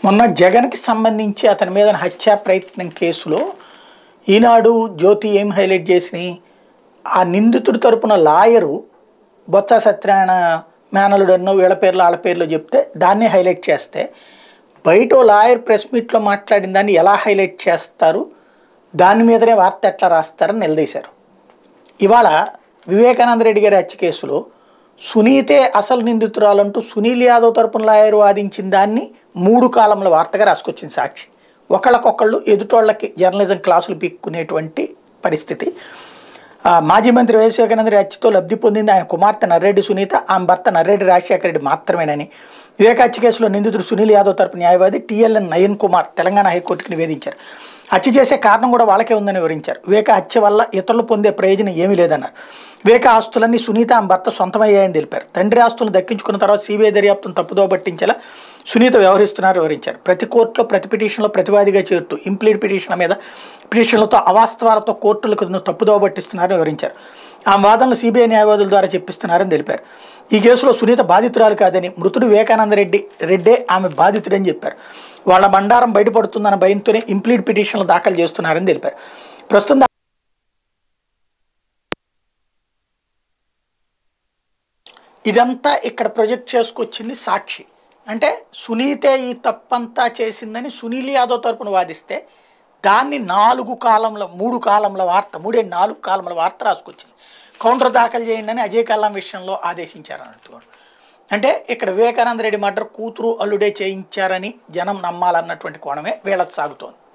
మొన్న జగన్కి సంబంధించి అతని మీద హత్యా ప్రయత్నం కేసులో ఈనాడు జ్యోతి ఏం హైలైట్ చేసినాయి ఆ నిందితుడి తరపున లాయరు బొత్స సత్యనారాయణ మేనలుడు అన్నో వీళ్ళ పేర్లు వాళ్ళ పేర్లు చెప్తే దాన్ని హైలైట్ చేస్తే బయట ఓ లాయర్ ప్రెస్ మీట్లో మాట్లాడిన దాన్ని ఎలా హైలైట్ చేస్తారు దాని మీదనే వార్త ఎట్లా రాస్తారని నిలదీశారు ఇవాళ వివేకానంద రెడ్డి గారి హత్య కేసులో సునీతే అసలు నిందితురాలంటూ సునీల్ యాదవ్ తరపున లాయర్ వాదించిన దాన్ని మూడు కాలంలో వార్తగా రాసుకొచ్చింది సాక్షి ఒకళ్ళకొకళ్ళు ఎదుటోళ్ళకి జర్నలిజం క్లాసులు పీక్కునేటువంటి పరిస్థితి ఆ, మాజీ మంత్రి వైఎస్ వివేకానంద రెడ్డి హత్యతో లబ్ధి పొందింది ఆయన కుమార్తె నర్రెడ్డి సునీత ఆమె భర్త నర్రెడ్డి రాజశేఖర రెడ్డి మాత్రమేనని వివేక హత్య కేసులో నిందితుడు సునీల్ యాదవ్ తరపు న్యాయవాది టీఎల్ఎన్ నయన్ కుమార్ తెలంగాణ హైకోర్టుకి నివేదించారు హత్య చేసే కారణం కూడా వాళ్ళకే ఉందని వివరించారు వివేక హత్య వల్ల ఇతరులు పొందే ప్రయోజనం ఏమీ లేదన్నారు వివేక ఆస్తులన్నీ సునీత ఆమె భర్త సొంతమయ్యాయని తెలిపారు తండ్రి ఆస్తులను దక్కించుకున్న తర్వాత సిబిఐ దర్యాప్తును తప్పుదో పట్టించేలా సునీత వ్యవహరిస్తున్నారు వివరించారు ప్రతి కోర్టులో ప్రతి పిటిషన్లో ప్రతివాదిగా చేరుతూ ఇంప్లీడ్ పిటిషన్ల మీద పిటిషన్లతో అవాస్తవాలతో కోర్టులకు తప్పుదోవ పట్టిస్తున్నారని వివరించారు ఆ వాదనలు సిబిఐ న్యాయవాదుల ద్వారా చెప్పిస్తున్నారని తెలిపారు ఈ కేసులో సునీత బాధితురాలు కాదని మృతుడు వివేకానంద రెడ్డి రెడ్డే ఆమె బాధితుడని చెప్పారు వాళ్ళ బండారం బయటపడుతుందన్న భయంతోనే ఇంప్లీడ్ పిటిషన్లు దాఖలు చేస్తున్నారని తెలిపారు ప్రస్తుతం దా- ఇదంతా ఇక్కడ ప్రొజెక్ట్ చేసుకొచ్చింది సాక్షి అంటే సునీతే ఈ తప్పంతా చేసిందని సునీల్ యాదవ్ తరపున వాదిస్తే దాన్ని నాలుగు కాలంలో మూడు కాలంలో వార్త మూడే నాలుగు కాలంలో వార్త రాసుకొచ్చింది కౌంటర్ దాఖలు చేయండి అని అజయ్ కల్లాం విషయంలో ఆదేశించారు అన్నట్టు అంటే ఇక్కడ వివేకానంద రెడ్డి మర్డర్ కూతురు అల్లుడే చేయించారని జనం నమ్మాలన్నటువంటి కోణమే వీళ్ళకి సాగుతోంది